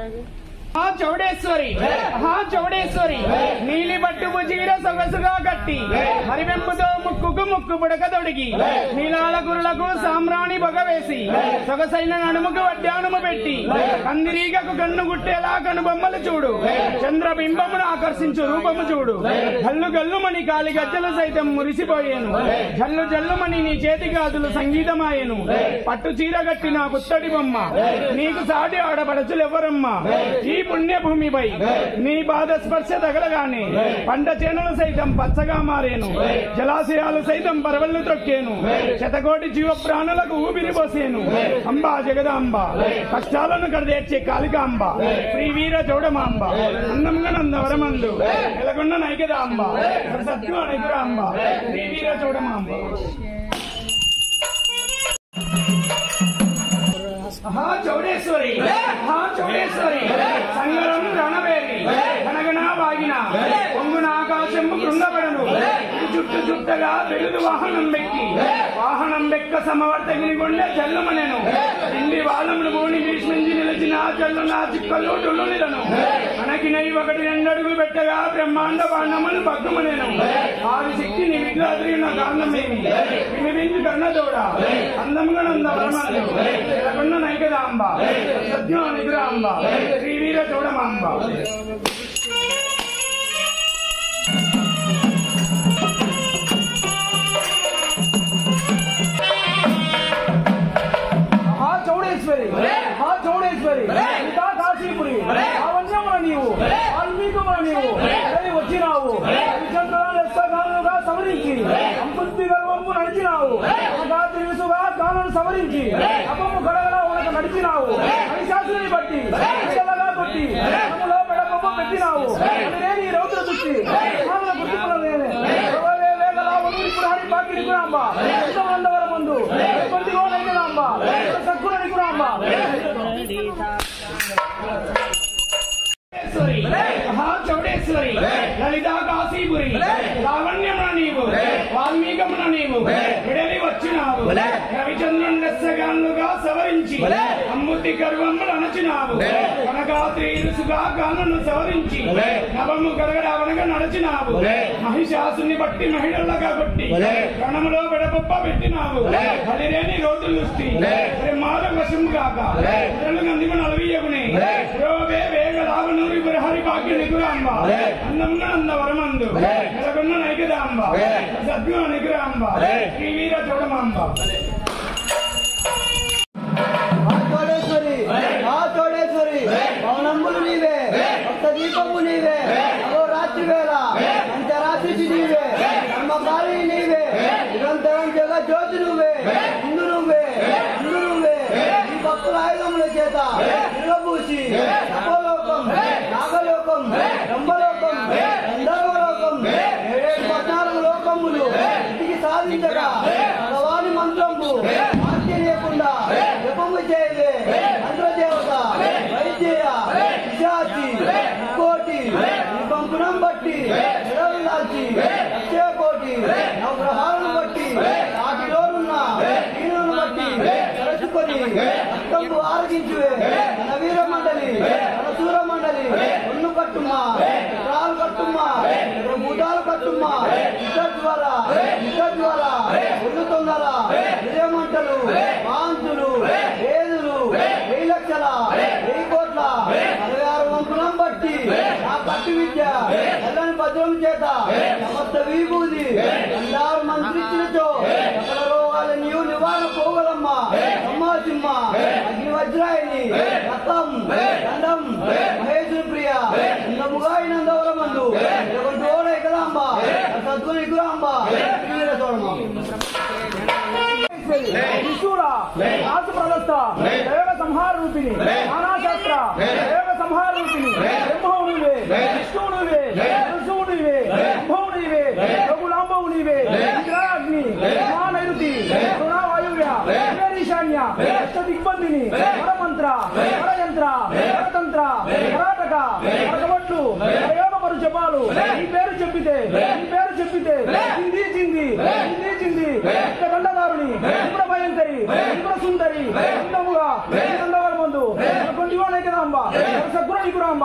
ఆ చౌడేశ్వరి ఆ చౌడేశ్వరి నీలి పట్టు బుజీర సొగసుగా కట్టి హరివెంపుతో ముక్కుకు ముక్కు పుడక తొడిగి నీలాల గురులకు సామ్రాణి బొగవేసి సొగసైన నడుముకు వడ్డానుము పెట్టి కందిరీగకు కన్ను గుట్టేలా కనుబొమ్మలు చూడు చంద్రబింబమును ఆకర్షించు రూపము చూడు గల్లు గల్లుమని కాలి గజ్జలు సైతం మురిసిపోయాను జల్లు జల్లుమని నీ చేతి గాజులు సంగీతమాయను పట్టు చీర గట్టి నా పుత్తడి బొమ్మ నీకు సాటి ఆడపడచులెవ్వరమ్మా ఈ పుణ్యభూమిపై నీ పాద స్పర్శ తగలగానే పంట చేనులు సైతం పచ్చగా మారేను జలాశయాలు సైతం పరవళ్లు త్రొక్కేను శతకోటి జీవ ప్రాణులకు ఊపిరి పోసేను అంబా జగదాంబ కష్టాలను కడదేర్చే కాళికాంబ శ్రీవీర చౌడమాంబ అందంగా నందవరమందు ఎలగొండ నైకదాంబ సత్యం నైకురాంబ శ్రీవీర చౌడమాంబ మహా చౌడేశ్వరి మహా చౌడేశ్వరి సంగరం రణవేలి గనగన వాగిన పొంగున ఆకాశము కృంగబడను చుట్టు చుట్టగా వెలుగు వాహనం వెక్కి వాహనం వెక్క సమవర్తగిని గుండె జల్లుమనెను ఇండి వాళ్ళమును భూని భీష్మించి నిలిచిన జల్లు నా చిక్కలు టుల్లులను మనకినై ఒకటి రెండడుగులు పెట్టగా బ్రహ్మాండ బాణములు పగ్గుమనేను ఆది శక్తి నీ విగ్రహం కారణమేమి వినిపించు కన్నదోడ అందముగా నంద వరమందు ఎలగొండ నైకదాంబ సత్యం నిగ్రహాంబ శ్రీవీర చౌడమాంబ ఆ చౌడేశ్వరి ఆ చౌడేశ్వరి ఇంకా కాశీపురి అవన్యమున నీవు వాల్మీకమున నీవు ఇక్కడికి వచ్చినావు చంద్రుగా సవరించి సంపత్తి గర్వము నడిచినావు అనగా తెలుసుగా గాలను సవరించి అపము గడగల ఉనక నడిచినావు మహిషాసుని బట్టి పిల్లగా కొట్టి మనములో పెడపమ్మ పెట్టినావు అదే నీ రౌద్ర దృష్టి మామల గుర్తింపుల నేనే సర్వవే వేగల ఒంగిరి హరి బాకి నికురాంబ ఎంతమందవర ముందు కొద్దిగో నైకరాంబ సక్కున నికురాంబ చౌడేశ్వరి మహా చౌడేశ్వరి లలితా కాశీపురి లావణ్యమున నీవు వాల్మీకమున నీవు విడలి వచ్చినావు రవిచంద్రుండెస్సగాన్లుగా సవరించి అమ్ముతి గర్వములు అణచినావు కనకాత్రి ఇరుసుగా గానును సవరించి నవము గడగడవనగా నడచినావు మహిషాసుని బట్టి మహిళలుగా కొట్టి కణములో విడపప్ప పెట్టినావు హరిరేని రోజులు మాద వశం కాక ఇతరులు గందిమ నలవీయకుని రోవే వేగ రావణూరి హరి భాగ్య నిగురాంబ అందంగా నంద వరమందు నెలకొన్న నైకదాంబ సద్గుణ నిగురాంబ శ్రీవీర చౌడమాంబ ఆ చోడేశ్వరి ఆ చోడేశ్వరి పవనంబులు నీవే భక్త దీపము నీవే అదో రాత్రి వేళ పంచరాత్రి నీవే కర్మకారి నీవే నిరంతరం జగ జ్యోతి నువ్వే ముందు నువ్వే ముందు నువ్వే ఈ భక్తుల ఆయుధముల చేత తిరగబూసి అపోలోకం నాగలోకం బ్రహ్మలోకం గంధర్వలోకం ఏడేడు పద్నాలుగు లోకములు ఇంటికి సాధించగా భగవాని మంత్రము ఆజ్ఞ లేకుండా జపము చేయలే మంత్రదేవత వైద్య పిశాచి కోటి ఈ పంపునం బట్టి ఎడలు దాల్చి లక్షే కోటి నవగ్రహాలను బట్టి వాటిలోనున్న దీనులను బట్టి తరచుకొని రక్తంపు ఆరగించువే మన వీర మండలి మన సూర మండలి ఒన్ను కట్టుమ్మా రాలు కట్టుమ్మా భూతాలు కట్టుమ్మా ఇద్దజ్వర ఇద్దజ్వర ఒళ్ళు తొందర విజయమంటలు వాంతులు వేదులు వెయ్యి లక్షల వెయ్యి కోట్ల అరవై ఆరు వంతులం బట్టి నా కట్టు విద్య ఎల్లని భద్రం చేత సమస్త విభూది అందరు మంత్రించినచో సకల రోగాల నీవు నివారణ పోగలమ్మా అమ్మా సింహ అగ్ని వజ్రాయిని రథం దండం మహేశ్వరి ప్రియ అందముగా నందవరమందు జోడ కదాంబ సద్గుని గురాంబ వీర చూడమ్మ విశూర రాసు ప్రదస్త దైవ సంహార రూపిణి నానాశాస్త్ర దైవ సంహార రూపిణి బ్రహ్మవు నీవే విష్ణువు నీవే నరసింహుడు నీవే బ్రహ్మవు నీవే రఘులాంబవు నీవే ఇంద్రాగ్ని మహానైరుతి కరుణావాయువ్య ఈశాన్య అష్ట దిగ్బంధిని పరమంత్ర పరయంత్ర పరతంత్ర పరాటక పరకవట్లు ప్రయోగపరు జపాలు ఈ పేరు చెప్పితే ఈ పేరు చెప్పితే చింది చింది చింది చింది దండదారుని తీవ్ర భయంకరి తీవ్ర సుందరి అందముగా అందవర ముందు కొంటివానే కదా అమ్మ నికురాంబ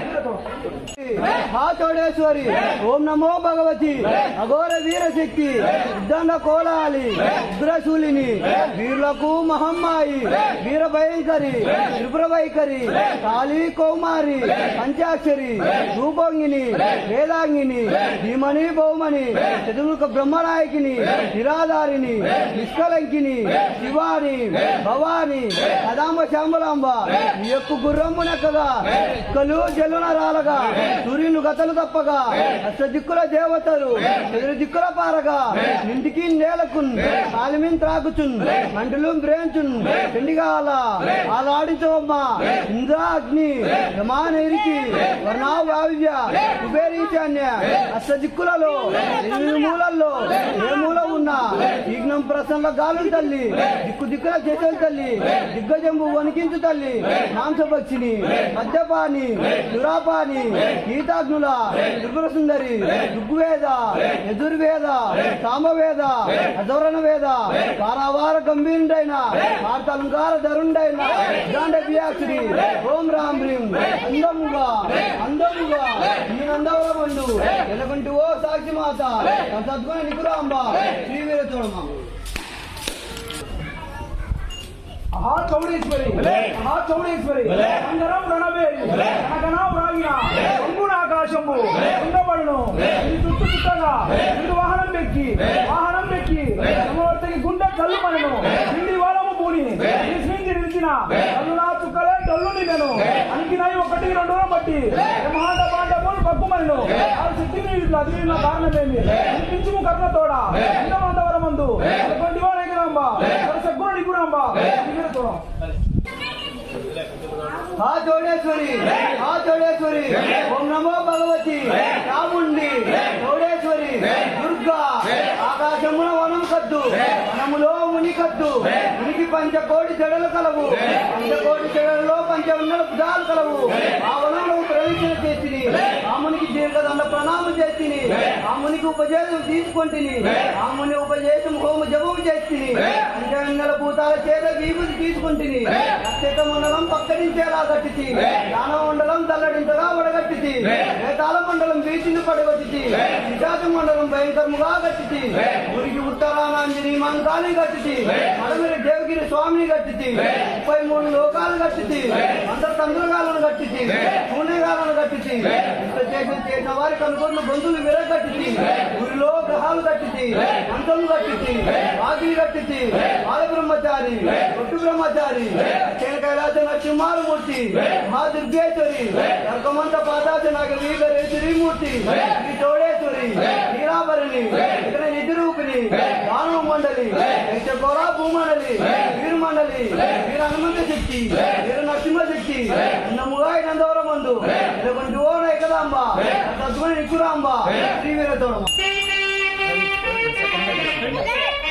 హా చౌడేశ్వరి ఓం నమో భగవతి అఘోర వీరశక్తి ఉద్దండ కోలాలి ఉగ్రశూలిని వీరులకు మహమ్మాయి వీర భయంకరి త్రిపుర వైఖరి కాళీ కౌమారి పంచాక్షరి రూపంగిని వేదాంగిని భీమని బహుమని చతుర్ముఖ బ్రహ్మనాయకిని నిరాధారిని నిష్కలంకిని శివాని భవాని కదాంబ శాంబలాంబ ఈ యొక్క గుర్రమ్మునెక్కగా కలు జల్లున రాలగా సూర్యుని గతలు తప్పగా అష్ట దిక్కుల దేవతలు ఎదురు దిక్కుల పారగా ఇంటికి నేలకున్ కాలిమిన్ త్రాగుచున్ మంటలు బ్రేంచున్ పెండిగాల ఆలాడించవమ్మ ఇంద్ర అగ్ని యమానైరికి వర్ణా వావ్య కుబేరీశాన్య అష్ట దిక్కులలో ఎనిమిది మూలల్లో ఏ మూల ఉన్నా విఘ్నం ప్రసన్న గాలు తల్లి దిక్కు దిక్కుల చేతుల తల్లి దిగ్గజంబు వణికించు తల్లి మాంసపక్షిని మద్యపాని దురాపాని గీతాగ్నుల త్రిపుర సుందరి ఋగ్వేద యజుర్వేద సామవేద అధోరణ వేద వారావార గంభీరుడైన వార్తలంకార ధరుండైన గాండ వ్యాసుడి ఓం రామ్ హ్రీం అందముగా అందముగా ఈ నందవరమందు ఎలగంటి ఓ సాక్షి మాత సద్గుణ నికురాంబ శ్రీవీర చూడమ్మ మహా చౌడేశ్వరి మహా చౌడేశ్వరి అందరం రణవేరి కనకనా వ్రాగిన పొంగున ఆకాశము ఉండబడును ఇది చుట్టూ చుట్టగా ఇది వాహనం పెక్కి వాహనం పెక్కి సమవర్తికి గుండె కళ్ళు మనను ఇండి వాళ్ళము పూని విస్మించి నిలిచిన కళ్ళు నా చుక్కలే కళ్ళు నిన్నను అనికినాయి ఒకటి రెండు బట్టి బ్రహ్మాండ పాండవులు పగ్గుమను ఆ శక్తిని ఇట్లా అదిరిన కారణమేమి అనిపించుము కర్ణ తోడ ఇంద్రమంతవరమందు అటువంటి వారేగిరాంబ సగ్గుణ నిగురాంబ నిగురతోడం హా చౌడేశ్వరి హా చౌడేశ్వరి ఓం నమో భగవతి రాముండి చౌడేశ్వరి దుర్గా ఆకాశమున వనం కద్దు వనములో ముని కద్దు మునికి పంచకోటి చెడలు కలవు పంచకోటి చెడలలో పంచ ఉన్నల పుజాలు కలవు ఆ వనంలో ప్రవేశన చేసిని ఆ మునికి దీర్ఘదండ ప్రణామం చేసిని ఆ మునికి ఉపజేతం తీసుకొంటిని ఆ ముని ఉపజేతం హోమ జపం చేసిని పంచంగల భూతాల చేత వీపుది తీసుకుంటుని అత్యత మండలం పక్కడించేలా కట్టించి దాన మండలం తల్లడించగా వడగట్టించి వేతాల మండలం బీచిని పడగొట్టించి విశాఖ మండలం భయంకరముగా కట్టించి ఊరికి ఉత్తరానాంజని మంకాన్ని కట్టించి మడమిరి దేవగిరి స్వామిని కట్టించి ముప్పై మూడు లోకాలు కట్టించి అంత తండ్రుగాలను కట్టించి శూన్యగాలను కట్టించి ఇంత చేసిన చేసిన వారి కనుకొన్న గొంతులు విరగట్టించి ఊరిలో గ్రహాలు కట్టించి మంచం కట్టించి వాకిలి కట్టించి బాల బ్రహ్మచారి ఒట్టు బ్రహ్మచారి అక్షయ కైలాస నరసింహారమూర్తి మా దుర్గేశ్వరి నరకమంత పాదాచ నాకు వీగరేశ్వరి మూర్తి శ్రీ చౌడేశ్వరి నీరాభరణి ఇక్కడ నిధి రూపిణి దానవ మండలి యక్షకోరా భూమండలి వీరు మండలి వీర హనుమంత శక్తి వీర నరసింహ శక్తి అన్నముగా నందవరమందు ఇటువంటి ఓ నైకదాంబ తద్గుణ నిక్కురాంబ శ్రీ వీరతోడమ్మ